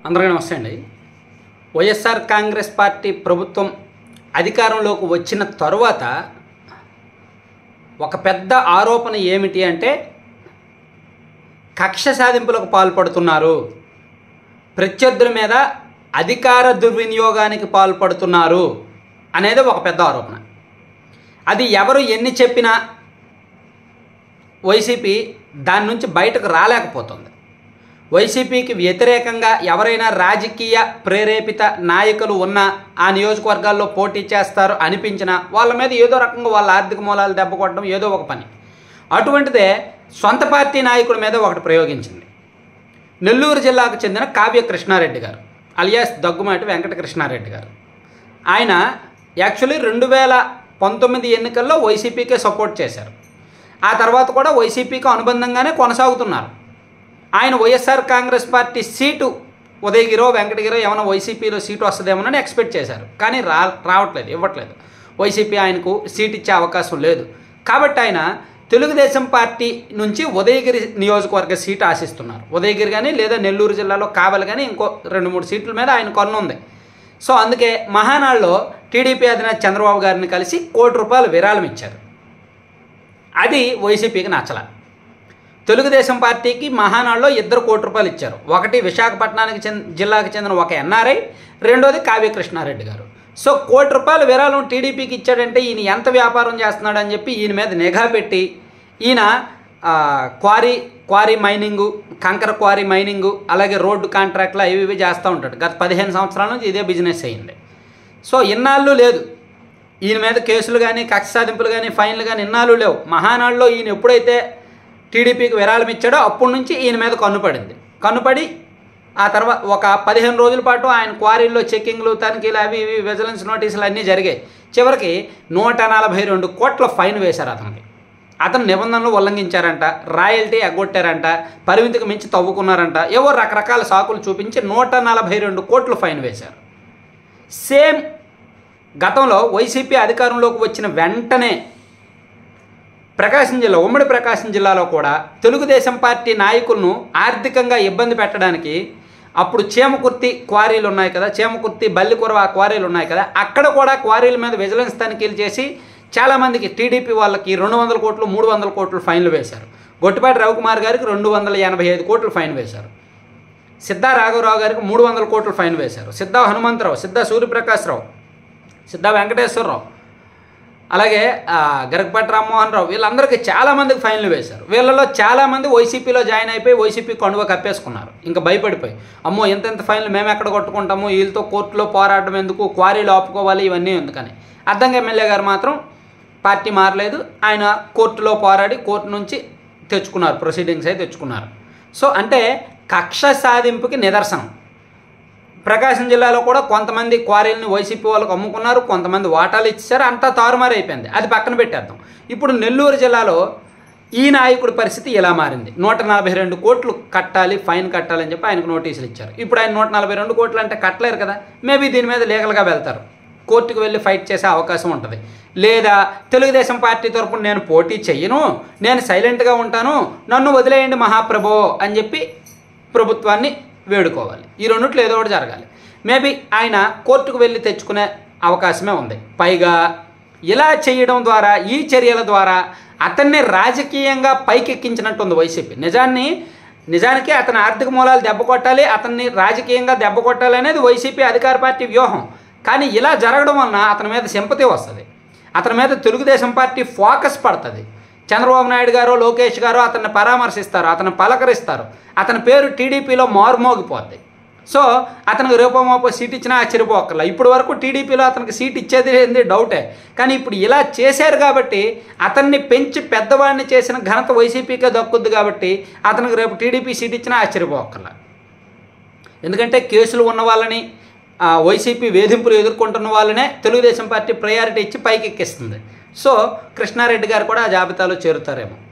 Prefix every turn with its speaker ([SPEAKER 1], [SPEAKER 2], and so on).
[SPEAKER 1] అందరికీ నమస్తే అండి వైఎస్ఆర్ కాంగ్రెస్ పార్టీ ప్రభుత్వం అధికారంలోకి వచ్చిన తరువాత ఒక పెద్ద ఆరోపణ ఏమిటి అంటే కక్ష సాధింపులకు పాల్పడుతున్నారు ప్రత్యర్థుల మీద అధికార దుర్వినియోగానికి పాల్పడుతున్నారు అనేది ఒక పెద్ద ఆరోపణ అది ఎవరు ఎన్ని చెప్పినా వైసీపీ దాని నుంచి బయటకు రాలేకపోతుంది వైసీపీకి వ్యతిరేకంగా ఎవరైనా రాజకీయ ప్రేరేపిత నాయకులు ఉన్న ఆ నియోజకవర్గాల్లో పోటీ చేస్తారు అనిపించినా వాళ్ళ మీద ఏదో రకంగా వాళ్ళ ఆర్థిక మూలాలు దెబ్బ కొట్టడం ఏదో ఒక పని అటువంటిదే సొంత పార్టీ నాయకుడి మీద ఒకటి ప్రయోగించింది నెల్లూరు జిల్లాకు చెందిన కావ్య కృష్ణారెడ్డి గారు అలియాస్ దగ్గుమాటి వెంకట కృష్ణారెడ్డి గారు ఆయన యాక్చువల్లీ రెండు వేల పంతొమ్మిది ఎన్నికల్లో వైసీపీకే సపోర్ట్ చేశారు ఆ తర్వాత కూడా వైసీపీకి అనుబంధంగానే కొనసాగుతున్నారు ఆయన వైఎస్ఆర్ కాంగ్రెస్ పార్టీ సీటు ఉదయగిరో వెంకటగిరో ఏమైనా వైసీపీలో సీటు వస్తుందేమోనని ఎక్స్పెక్ట్ చేశారు కానీ రా రావట్లేదు ఇవ్వట్లేదు వైసీపీ ఆయనకు సీట్ ఇచ్చే అవకాశం లేదు కాబట్టి ఆయన తెలుగుదేశం పార్టీ నుంచి ఉదయగిరి నియోజకవర్గ సీటు ఆశిస్తున్నారు ఉదయగిరి కానీ లేదా నెల్లూరు జిల్లాలో కావాలి కానీ ఇంకో రెండు మూడు సీట్ల మీద ఆయన కొన్న ఉంది సో అందుకే మహానాడులో టీడీపీ అధినేత చంద్రబాబు గారిని కలిసి కోటి రూపాయలు విరాళం ఇచ్చారు అది వైసీపీకి నచ్చల తెలుగుదేశం పార్టీకి మహానాడులో ఇద్దరు కోటి రూపాయలు ఇచ్చారు ఒకటి విశాఖపట్నానికి చెంది జిల్లాకు చెందిన ఒక ఎన్ఆర్ఐ రెండోది కావ్య కృష్ణారెడ్డి గారు సో కోటి రూపాయల విరాళం టీడీపీకి ఇచ్చాడంటే ఈయన ఎంత వ్యాపారం చేస్తున్నాడని చెప్పి ఈయన మీద నిఘా పెట్టి ఈయన ఆ, క్వారీ క్వారీ మైనింగు కంకర క్వారీ మైనింగు అలాగే రోడ్డు కాంట్రాక్ట్లు అవి ఇవి చేస్తూ ఉంటాడు గత పదిహేను సంవత్సరాల నుంచి ఇదే బిజినెస్ అయ్యింది సో ఇన్నాళ్ళు లేదు ఈయన మీద కేసులు కానీ కక్ష సాధింపులు కానీ ఫైన్లు కానీ ఇన్నాళ్ళు లేవు మహానాడులో ఈయన ఎప్పుడైతే టీడీపీకి విరాళం ఇచ్చాడో అప్పటి నుంచి ఈయన మీద కన్నుపడింది కన్నుపడి ఆ తర్వాత ఒక పదిహేను రోజుల పాటు ఆయన క్వారీల్లో చెక్కింగ్లు తనిఖీలు అవి ఇవి విజిలెన్స్ నోటీసులు అన్నీ జరిగాయి చివరికి నూట నలభై రెండు కోట్ల ఫైన్ వేశారు అతనికి అతను నిబంధనలు ఉల్లంఘించారంట రాయల్టీ ఎగ్గొట్టారంట పరిమితికి మించి తవ్వుకున్నారంట ఏవో రకరకాల సాకులు చూపించి నూట నలభై రెండు కోట్లు ఫైన్ వేశారు సేమ్ గతంలో వైసీపీ అధికారంలోకి వచ్చిన వెంటనే ప్రకాశం జిల్లా ఉమ్మడి ప్రకాశం జిల్లాలో కూడా తెలుగుదేశం పార్టీ నాయకులను ఆర్థికంగా ఇబ్బంది పెట్టడానికి అప్పుడు చీమకుర్తి క్వారీలు ఉన్నాయి కదా చీమకుర్తి బల్లికొరవ ఆ క్వారీలు ఉన్నాయి కదా అక్కడ కూడా క్వారీల మీద విజిలెన్స్ తనిఖీలు చేసి చాలామందికి టీడీపీ వాళ్ళకి రెండు వందల కోట్లు మూడు వందల కోట్లు ఫైన్లు వేశారు గొట్టిపాటి రవికుమార్ గారికి రెండు వందల ఎనభై ఐదు కోట్లు ఫైన్ వేశారు సిద్ధా రాఘవరావు గారికి మూడు వందల కోట్లు ఫైన్ వేశారు సిద్ధా హనుమంతరావు సిద్ధా సూర్యప్రకాశ్రావు సిద్ధా వెంకటేశ్వరరావు అలాగే ఆ, గరగపాటి రామ్మోహన్ రావు వీళ్ళందరికీ చాలామందికి ఫైన్లు వేశారు వీళ్ళలో చాలామంది వైసీపీలో జాయిన్ అయిపోయి వైసీపీ కండువ కప్పేసుకున్నారు ఇంకా భయపడిపోయి అమ్మో ఎంత ఎంత ఫైన్లు మేము ఎక్కడ కొట్టుకుంటాము వీళ్ళతో కోర్టులో పోరాటం ఎందుకు క్వారీలు ఆపుకోవాలి ఇవన్నీ ఎందుకని అద్దంగా ఎమ్మెల్యే గారు మాత్రం పార్టీ మారలేదు ఆయన కోర్టులో పోరాడి కోర్టు నుంచి తెచ్చుకున్నారు ప్రొసీడింగ్స్ అయితే తెచ్చుకున్నారు సో అంటే కక్ష సాధింపుకి నిదర్శనం ప్రకాశం జిల్లాలో కూడా కొంతమంది క్వారీలను వైసీపీ వాళ్ళకు అమ్ముకున్నారు కొంతమంది వాటాలు ఇచ్చారు అంతా తారుమారు అయిపోయింది అది పక్కన పెట్టేద్దాం ఇప్పుడు నెల్లూరు జిల్లాలో ఈ నాయకుడి పరిస్థితి ఇలా మారింది నూట నలభై రెండు కోట్లు కట్టాలి ఫైన్ కట్టాలని చెప్పి ఆయనకు నోటీసులు ఇచ్చారు ఇప్పుడు ఆయన నూట నలభై రెండు కోట్లు అంటే కట్టలేరు కదా మేబీ దీని మీద లీగల్గా వెళ్తారు కోర్టుకు వెళ్ళి ఫైట్ చేసే అవకాశం ఉంటుంది లేదా తెలుగుదేశం పార్టీ తరపున నేను పోటీ చెయ్యను నేను సైలెంట్గా ఉంటాను నన్ను వదిలేయండి మహాప్రభో అని చెప్పి ప్రభుత్వాన్ని వేడుకోవాలి ఈ రెండిట్లో ఏదో ఒకటి జరగాలి మేబీ ఆయన కోర్టుకు వెళ్ళి తెచ్చుకునే అవకాశమే ఉంది పైగా ఇలా చేయడం ద్వారా ఈ చర్యల ద్వారా అతన్ని రాజకీయంగా పైకెక్కించినట్టుంది వైసీపీ నిజాన్ని నిజానికి అతని ఆర్థిక మూలాలు దెబ్బ కొట్టాలి అతన్ని రాజకీయంగా దెబ్బ కొట్టాలి అనేది వైసీపీ అధికార పార్టీ వ్యూహం కానీ ఇలా జరగడం వలన అతని మీద సింపతి వస్తుంది అతని మీద తెలుగుదేశం పార్టీ ఫోకస్ పడుతుంది చంద్రబాబు నాయుడు గారు లోకేష్ గారు అతన్ని పరామర్శిస్తారు అతన్ని పలకరిస్తారు అతని పేరు టీడీపీలో మారుమోగిపోద్ది సో అతనికి రేపో మాపో సీట్ ఇచ్చినా ఆశ్చర్యపోకర్లా ఇప్పుడు వరకు టీడీపీలో అతనికి సీట్ ఇచ్చేది ఏంది డౌటే కానీ ఇప్పుడు ఇలా చేశారు కాబట్టి అతన్ని పెంచి పెద్దవాడిని చేసిన ఘనత వైసీపీకే దక్కుద్ది కాబట్టి అతనికి రేపు టీడీపీ సీట్ ఇచ్చినా ఆశ్చర్యపోకర్లా ఎందుకంటే కేసులు ఉన్న వాళ్ళని ఆ, వైసీపీ వేధింపులు ఎదుర్కొంటున్న వాళ్ళనే తెలుగుదేశం పార్టీ ప్రయారిటీ ఇచ్చి పైకి ఎక్కిస్తుంది సో కృష్ణారెడ్డి గారు కూడా ఆ జాబితాలో చేరుతారేమో